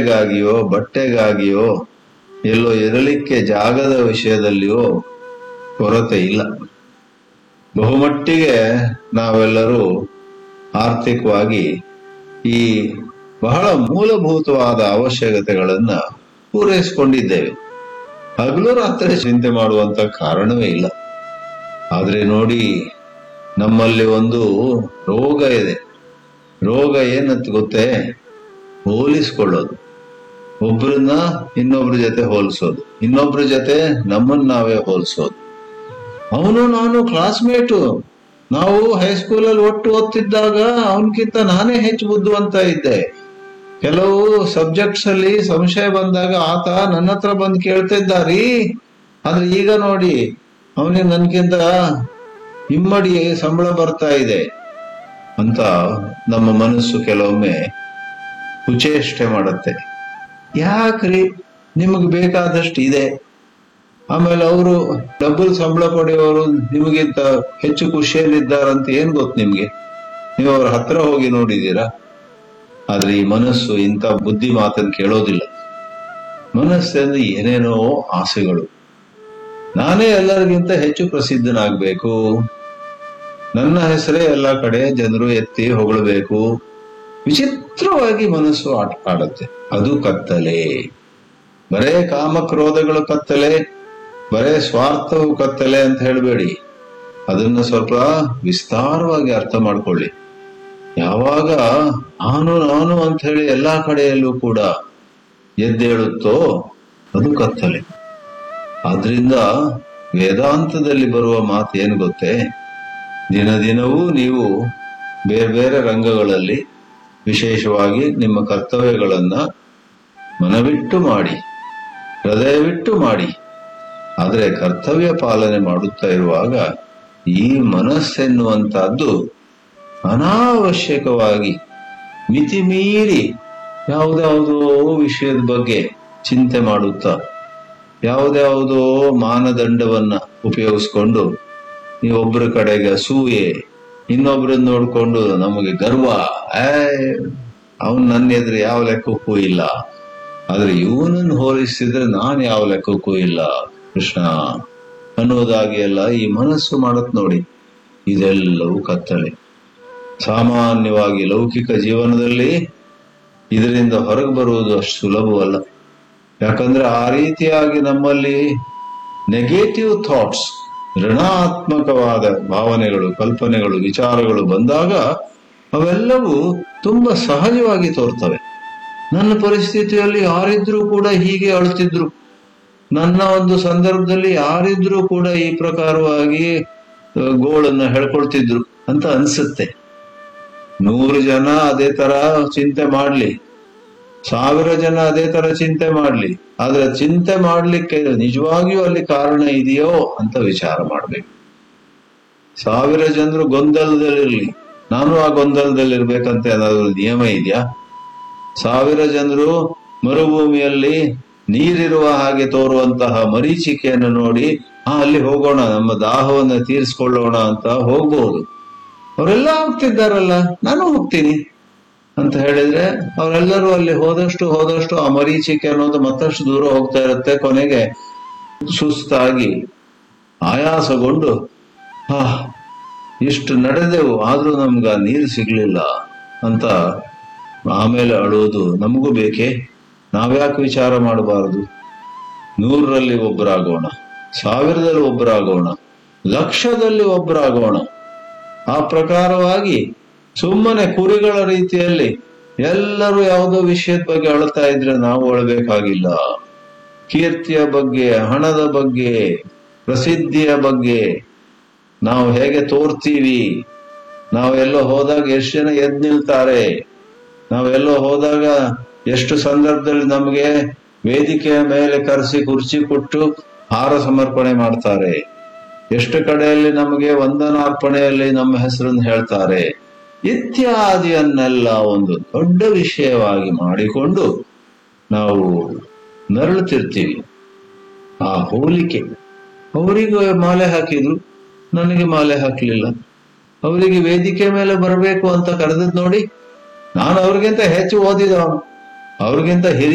ಊಟಗಾಗಿಯೋ ಬಟ್ಟೆಗಾಗಿಯೋ ಎಲ್ಲೋ ಇರಲಿಕ್ಕೆ ಜಾಗದ ವಿಷಯದಲ್ಲಿಯೋ ಕೊರತೆ ಇಲ್ಲ ಬಹುಮಟ್ಟಿಗೆ ನಾವೆಲ್ಲರೂ ಆರ್ಥಿಕವಾಗಿ ಈ ಬಹಳ ಮೂಲಭೂತವಾದ ಅವಶ್ಯಕತೆಗಳನ್ನ ಪೂರೈಸಿಕೊಂಡಿದ್ದೇವೆ ಹಗಲು ರಾತ್ರಿ ಚಿಂತೆ ಮಾಡುವಂತ ಕಾರಣವೇ ಇಲ್ಲ ಆದ್ರೆ ನೋಡಿ ನಮ್ಮಲ್ಲಿ ಒಂದು ರೋಗ ಇದೆ ರೋಗ ಏನಂತ ಗೊತ್ತೇ ಹೋಲಿಸ್ಕೊಳ್ಳೋದು ಒಬ್ರನ್ನ ಇನ್ನೊಬ್ರ ಜೊತೆ ಹೋಲಿಸೋದು ಇನ್ನೊಬ್ರ ಜೊತೆ ನಮ್ಮನ್ನ ನಾವೇ ಹೋಲಿಸೋದು ಅವನು ನಾನು ಕ್ಲಾಸ್ಮೇಟು ನಾವು ಹೈಸ್ಕೂಲಲ್ಲಿ ಒಟ್ಟು ಓದ್ತಿದ್ದಾಗ ಅವನಕ್ಕಿಂತ ನಾನೇ ಹೆಚ್ಚು ಬುದ್ಧಿವಂತ ಇದ್ದೆ ಕೆಲವು ಸಬ್ಜೆಕ್ಟ್ಸ್ ಅಲ್ಲಿ ಸಂಶಯ ಬಂದಾಗ ಆತ ನನ್ನ ಹತ್ರ ಬಂದು ಕೇಳ್ತಿದ್ದಾರಿ ಆದ್ರೆ ಈಗ ನೋಡಿ ಅವನಿಗೆ ನನ್ಗಿಂತ ಇಮ್ಮಡಿ ಸಂಬಳ ಬರ್ತಾ ಇದೆ ಅಂತ ನಮ್ಮ ಮನಸ್ಸು ಕೆಲವೊಮ್ಮೆ ಕುಚೇಷ್ಟೆ ಮಾಡುತ್ತೆ ಯಾಕ್ರಿ ನಿಮಗೆ ಬೇಕಾದಷ್ಟು ಇದೆ ಆಮೇಲೆ ಅವರು ಡಬಲ್ ಸಂಬಳ ಪಡೆಯೋರು ನಿಮಗಿಂತ ಹೆಚ್ಚು ಖುಷಿಯಲ್ಲಿದ್ದಾರಂತ ಏನ್ ಗೊತ್ತು ನಿಮ್ಗೆ ನೀವು ಅವ್ರ ಹತ್ರ ಹೋಗಿ ನೋಡಿದೀರಾ ಆದ್ರೆ ಈ ಮನಸ್ಸು ಇಂಥ ಬುದ್ಧಿ ಮಾತನ್ನು ಕೇಳೋದಿಲ್ಲ ಮನಸ್ಸಲ್ಲಿ ಏನೇನೋ ಆಸೆಗಳು ನಾನೇ ಎಲ್ಲರಿಗಿಂತ ಹೆಚ್ಚು ಪ್ರಸಿದ್ಧನಾಗಬೇಕು ನನ್ನ ಹೆಸರೇ ಎಲ್ಲ ಕಡೆ ಜನರು ಎತ್ತಿ ಹೊಗಳಬೇಕು ವಿಚಿತ್ರವಾಗಿ ಮನಸ್ಸು ಆಟ ಆಡುತ್ತೆ ಅದು ಕತ್ತಲೆ ಬರೇ ಕಾಮಕ್ರೋಧಗಳು ಕತ್ತಲೆ ಬರೇ ಸ್ವಾರ್ಥವು ಕತ್ತಲೆ ಅಂತ ಹೇಳಬೇಡಿ ಅದನ್ನ ಸ್ವಲ್ಪ ವಿಸ್ತಾರವಾಗಿ ಅರ್ಥ ಮಾಡ್ಕೊಳ್ಳಿ ಯಾವಾಗ ನಾನು ನಾನು ಅಂತ ಹೇಳಿ ಎಲ್ಲಾ ಕಡೆಯಲ್ಲೂ ಕೂಡ ಎದ್ದೇಳುತ್ತೋ ಅದು ಕತ್ತಲೆ ಆದ್ರಿಂದ ವೇದಾಂತದಲ್ಲಿ ಬರುವ ಮಾತು ಏನು ಗೊತ್ತೇ ದಿನ ದಿನವೂ ನೀವು ಬೇರೆ ಬೇರೆ ರಂಗಗಳಲ್ಲಿ ವಿಶೇಷವಾಗಿ ನಿಮ್ಮ ಕರ್ತವ್ಯಗಳನ್ನ ಮನವಿಟ್ಟು ಮಾಡಿ ಹೃದಯವಿಟ್ಟು ಮಾಡಿ ಆದರೆ ಕರ್ತವ್ಯ ಪಾಲನೆ ಮಾಡುತ್ತಾ ಇರುವಾಗ ಈ ಮನಸ್ಸೆನ್ನುವಂತಹದ್ದು ಅನಾವಶ್ಯಕವಾಗಿ ಮಿತಿ ಮೀರಿ ಯಾವುದ್ಯಾವುದೋ ವಿಷಯದ ಬಗ್ಗೆ ಚಿಂತೆ ಮಾಡುತ್ತಾ ಯಾವುದ್ಯಾವುದೋ ಮಾನದಂಡವನ್ನ ಉಪಯೋಗಿಸ್ಕೊಂಡು ನೀವೊಬ್ಬರ ಕಡೆಗೆ ಅಸೂಯೆ ಇನ್ನೊಬ್ರನ್ನ ನೋಡ್ಕೊಂಡು ನಮಗೆ ಗರ್ವ ಏ ಅವನ್ ನನ್ನ ಎದುರು ಯಾವ ಲೆಕ್ಕಕ್ಕೂ ಇಲ್ಲ ಆದ್ರೆ ಇವನನ್ನು ಹೋಲಿಸಿದ್ರೆ ನಾನು ಯಾವ ಲೆಕ್ಕಕ್ಕೂ ಇಲ್ಲ ಕೃಷ್ಣ ಅನ್ನೋದಾಗಿ ಎಲ್ಲ ಈ ಮನಸ್ಸು ಮಾಡತ್ ನೋಡಿ ಇದೆಲ್ಲವೂ ಕತ್ತಲೆ ಸಾಮಾನ್ಯವಾಗಿ ಲೌಕಿಕ ಜೀವನದಲ್ಲಿ ಇದರಿಂದ ಹೊರಗೆ ಬರುವುದು ಅಷ್ಟು ಸುಲಭವಲ್ಲ ಯಾಕಂದ್ರೆ ಆ ರೀತಿಯಾಗಿ ನಮ್ಮಲ್ಲಿ ನೆಗೆಟಿವ್ ಥಾಟ್ಸ್ ಋಣಾತ್ಮಕವಾದ ಭಾವನೆಗಳು ಕಲ್ಪನೆಗಳು ವಿಚಾರಗಳು ಬಂದಾಗ ಅವೆಲ್ಲವೂ ತುಂಬಾ ಸಹಜವಾಗಿ ತೋರ್ತವೆ ನನ್ನ ಪರಿಸ್ಥಿತಿಯಲ್ಲಿ ಯಾರಿದ್ರೂ ಕೂಡ ಹೀಗೆ ಅಳ್ತಿದ್ರು ನನ್ನ ಒಂದು ಸಂದರ್ಭದಲ್ಲಿ ಯಾರಿದ್ರೂ ಕೂಡ ಈ ಪ್ರಕಾರವಾಗಿ ಆ, ಗೋಳನ್ನ ಹೇಳ್ಕೊಳ್ತಿದ್ರು ಅಂತ ಅನ್ಸುತ್ತೆ ನೂರು ಜನ ಅದೇ ತರ ಚಿಂತೆ ಮಾಡ್ಲಿ ಸಾವಿರ ಜನ ಅದೇ ತರ ಚಿಂತೆ ಮಾಡ್ಲಿ ಆದ್ರೆ ಚಿಂತೆ ಮಾಡ್ಲಿಕ್ಕೆ ನಿಜವಾಗಿಯೂ ಅಲ್ಲಿ ಕಾರಣ ಇದೆಯೋ ಅಂತ ವಿಚಾರ ಮಾಡ್ಬೇಕು ಸಾವಿರ ಜನರು ಗೊಂದಲದಲ್ಲಿರ್ಲಿ ನಾನು ಆ ಗೊಂದಲದಲ್ಲಿ ಇರ್ಬೇಕಂತ ಏನಾದ್ರು ನಿಯಮ ಇದೆಯಾ ಸಾವಿರ ಜನರು ಮರುಭೂಮಿಯಲ್ಲಿ ನೀರಿರುವ ಹಾಗೆ ತೋರುವಂತಹ ಮರೀಚಿಕೆಯನ್ನು ನೋಡಿ ಆ ಅಲ್ಲಿ ಹೋಗೋಣ ನಮ್ಮ ದಾಹವನ್ನು ತೀರಿಸ್ಕೊಳ್ಳೋಣ ಅಂತ ಹೋಗ್ಬಹುದು ಅವರೆಲ್ಲ ಹೋಗ್ತಿದ್ದಾರಲ್ಲ ನಾನು ಹೋಗ್ತೀನಿ ಅಂತ ಹೇಳಿದ್ರೆ ಅವರೆಲ್ಲರೂ ಅಲ್ಲಿ ಹೋದಷ್ಟು ಹೋದಷ್ಟು ಆ ಮರೀಚಿಕೆ ಅನ್ನೋದು ಮತ್ತಷ್ಟು ದೂರ ಹೋಗ್ತಾ ಇರುತ್ತೆ ಕೊನೆಗೆ ಸುಸ್ತಾಗಿ ಆಯಾಸಗೊಂಡು ಹಾ ಇಷ್ಟು ನಡೆದೆವು ಆದ್ರೂ ನಮ್ಗ ನೀರು ಸಿಗ್ಲಿಲ್ಲ ಅಂತ ಆಮೇಲೆ ಅಳುವುದು ನಮಗೂ ಬೇಕೇ ನಾವ್ಯಾಕೆ ವಿಚಾರ ಮಾಡಬಾರದು ನೂರರಲ್ಲಿ ಒಬ್ಬರಾಗೋಣ ಸಾವಿರದಲ್ಲಿ ಒಬ್ಬರಾಗೋಣ ಲಕ್ಷದಲ್ಲಿ ಒಬ್ಬರಾಗೋಣ ಆ ಪ್ರಕಾರವಾಗಿ ಸುಮ್ಮನೆ ಕುರಿಗಳ ರೀತಿಯಲ್ಲಿ ಎಲ್ಲರೂ ಯಾವುದೋ ವಿಷಯದ ಬಗ್ಗೆ ಅಳ್ತಾ ಇದ್ರೆ ನಾವು ಅಳಬೇಕಾಗಿಲ್ಲ ಕೀರ್ತಿಯ ಬಗ್ಗೆ ಹಣದ ಬಗ್ಗೆ ಪ್ರಸಿದ್ಧಿಯ ಬಗ್ಗೆ ನಾವು ಹೇಗೆ ತೋರ್ತೀವಿ ನಾವೆಲ್ಲೋ ಹೋದಾಗ ಎಷ್ಟು ಜನ ಎದ್ ನಿಲ್ತಾರೆ ನಾವೆಲ್ಲೋ ಹೋದಾಗ ಎಷ್ಟು ಸಂದರ್ಭದಲ್ಲಿ ನಮಗೆ ವೇದಿಕೆಯ ಮೇಲೆ ಕರೆಸಿ ಕುರ್ಚಿ ಕೊಟ್ಟು ಹಾರ ಸಮರ್ಪಣೆ ಮಾಡ್ತಾರೆ ಎಷ್ಟು ಕಡೆಯಲ್ಲಿ ನಮಗೆ ವಂದನಾರ್ಪಣೆಯಲ್ಲಿ ನಮ್ಮ ಹೆಸರನ್ನು ಹೇಳ್ತಾರೆ ಇತ್ಯಾದಿಯನ್ನೆಲ್ಲ ಒಂದು ದೊಡ್ಡ ವಿಷಯವಾಗಿ ಮಾಡಿಕೊಂಡು ನಾವು ನರಳುತ್ತಿರ್ತೀವಿ ಆ ಹೋಲಿಕೆ ಅವರಿಗೆ ಮಾಲೆ ಹಾಕಿದ್ರು ನನಗೆ ಮಾಲೆ ಹಾಕ್ಲಿಲ್ಲ ಅವರಿಗೆ ವೇದಿಕೆ ಮೇಲೆ ಬರಬೇಕು ಅಂತ ಕರೆದದ್ ನೋಡಿ ನಾನು ಅವ್ರಿಗಿಂತ ಹೆಚ್ಚು ಓದಿದವನು ಅವ್ರಿಗಿಂತ ಹಿರಿಯ